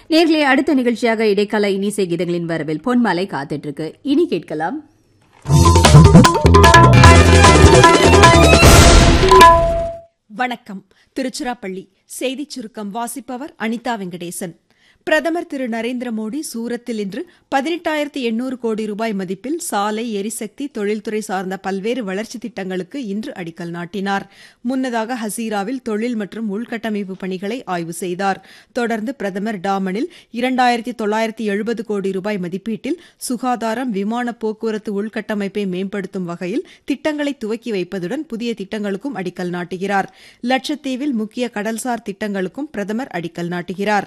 நேர்களே அடுத்த நிகழ்ச்சியாக இடைக்கால இனிசை கீதங்களின் வரவில் பொன்மாலை காத்துட்டு இருக்கு இனி கேட்கலாம் வணக்கம் திருச்சிராப்பள்ளி செய்திச் சுருக்கம் வாசிப்பவர் அனிதா வெங்கடேசன் பிரதமர் திரு நரேந்திர மோடி சூரத்தில் இன்று பதினெட்டாயிரத்தி எண்ணூறு கோடி ரூபாய் மதிப்பில் சாலை எரிசக்தி தொழில்துறை சார்ந்த பல்வேறு வளர்ச்சித் திட்டங்களுக்கு இன்று அடிக்கல் நாட்டினார் முன்னதாக ஹசீராவில் தொழில் மற்றும் உள்கட்டமைப்பு பணிகளை ஆய்வு செய்தார் தொடர்ந்து பிரதமர் டாமனில் இரண்டாயிரத்தி தொள்ளாயிரத்தி எழுபது கோடி ரூபாய் மதிப்பீட்டில் சுகாதாரம் விமான போக்குவரத்து உள்கட்டமைப்பை மேம்படுத்தும் வகையில் திட்டங்களை துவக்கி வைப்பதுடன் புதிய திட்டங்களுக்கும் அடிக்கல் நாட்டுகிறார் லட்சத்தீவில் முக்கிய கடல்சார் திட்டங்களுக்கும் பிரதமர் அடிக்கல் நாட்டுகிறார்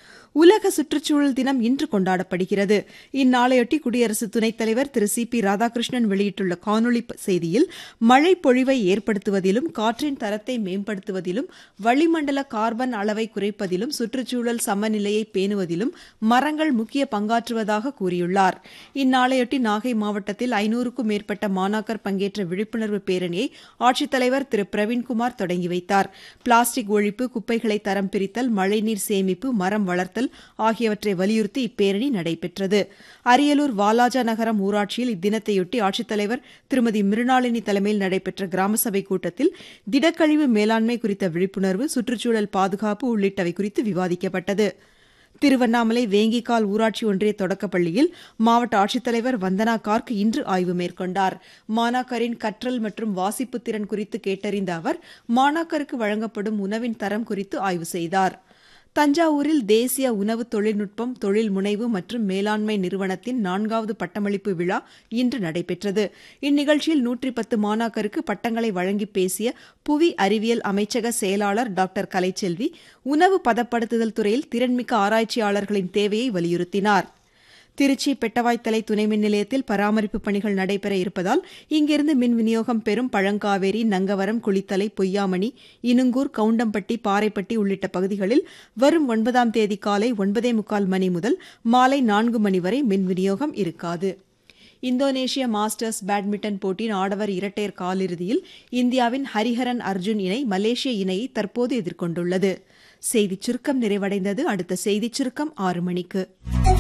உலக சுற்றுச்சூழல் தினம் இன்று கொண்டாடப்படுகிறது இந்நாளையொட்டி குடியரசு துணைத் தலைவர் திரு சி பி ராதாகிருஷ்ணன் வெளியிட்டுள்ள காணொலி செய்தியில் மழை பொழிவை ஏற்படுத்துவதிலும் காற்றின் தரத்தை மேம்படுத்துவதிலும் வளிமண்டல கார்பன் அளவை குறைப்பதிலும் சுற்றுச்சூழல் சமநிலையை பேணுவதிலும் மரங்கள் முக்கிய பங்காற்றுவதாக கூறியுள்ளார் இந்நாளையொட்டி நாகை மாவட்டத்தில் ஐநூறுக்கும் மேற்பட்ட மாணாக்கர் பங்கேற்ற விழிப்புணர்வு பேரணியை ஆட்சித்தலைவர் திரு பிரவீன்குமார் தொடங்கி வைத்தார் பிளாஸ்டிக் ஒழிப்பு குப்பைகளை தரம் பிரித்தல் மழைநீர் சேமிப்பு மரம் வளர்த்தல் ஆகியவற்றை வலியுறுத்தி இப்பேரணி நடைபெற்றது அரியலூர் வாலாஜா நகரம் ஊராட்சியில் இத்தினத்தையொட்டி ஆட்சித்தலைவர் திருமதி மிருணாளினி தலைமையில் நடைபெற்ற கிராம சபை கூட்டத்தில் திடக்கழிவு மேலாண்மை குறித்த விழிப்புணர்வு சுற்றுச்சூழல் பாதுகாப்பு உள்ளிட்டவை குறித்து விவாதிக்கப்பட்டது திருவண்ணாமலை வேங்கிக்கால் ஊராட்சி ஒன்றிய தொடக்கப்பள்ளியில் மாவட்ட ஆட்சித்தலைவர் வந்தனா கார்க் இன்று ஆய்வு மேற்கொண்டார் மாணாக்கரின் கற்றல் மற்றும் வாசிப்பு திறன் குறித்து கேட்டறிந்த அவர் மாணாக்கருக்கு வழங்கப்படும் உணவின் தரம் குறித்து ஆய்வு செய்தார் தஞ்சாவூரில் தேசிய உணவு தொழில்நுட்பம் தொழில் முனைவு மற்றும் மேலாண்மை நிறுவனத்தின் நான்காவது பட்டமளிப்பு விழா இன்று நடைபெற்றது இந்நிகழ்ச்சியில் நூற்றி பத்து மாணாக்கருக்கு பட்டங்களை வழங்கி பேசிய புவி அறிவியல் அமைச்சக செயலாளர் டாக்டர் கலைச்செல்வி உணவு பதப்படுத்துதல் துறையில் திறன்மிக்க ஆராய்ச்சியாளர்களின் தேவையை வலியுறுத்தினார் திருச்சி பெட்டவாய்த்தலை துணை மின் நிலையத்தில் பராமரிப்பு பணிகள் நடைபெற இருப்பதால் இங்கிருந்து மின் விநியோகம் பெறும் பழங்காவேரி நங்கவரம் குளித்தலை பொய்யாமணி இனுங்கூர் கவுண்டம்பட்டி பாறைப்பட்டி உள்ளிட்ட பகுதிகளில் வரும் ஒன்பதாம் தேதி காலை ஒன்பதே முக்கால் மணி முதல் மாலை நான்கு மணி வரை மின் விநியோகம் இருக்காது இந்தோனேஷிய மாஸ்டர்ஸ் பேட்மிண்டன் போட்டியின் ஆடவர் இரட்டையர் காலிறுதியில் இந்தியாவின் ஹரிஹரன் அர்ஜுன் இணை மலேசிய இணையை தற்போது எதிர்கொண்டுள்ளது செய்திச் சுருக்கம் நிறைவடைந்தது அடுத்த செய்திச் சுருக்கம் ஆறு மணிக்கு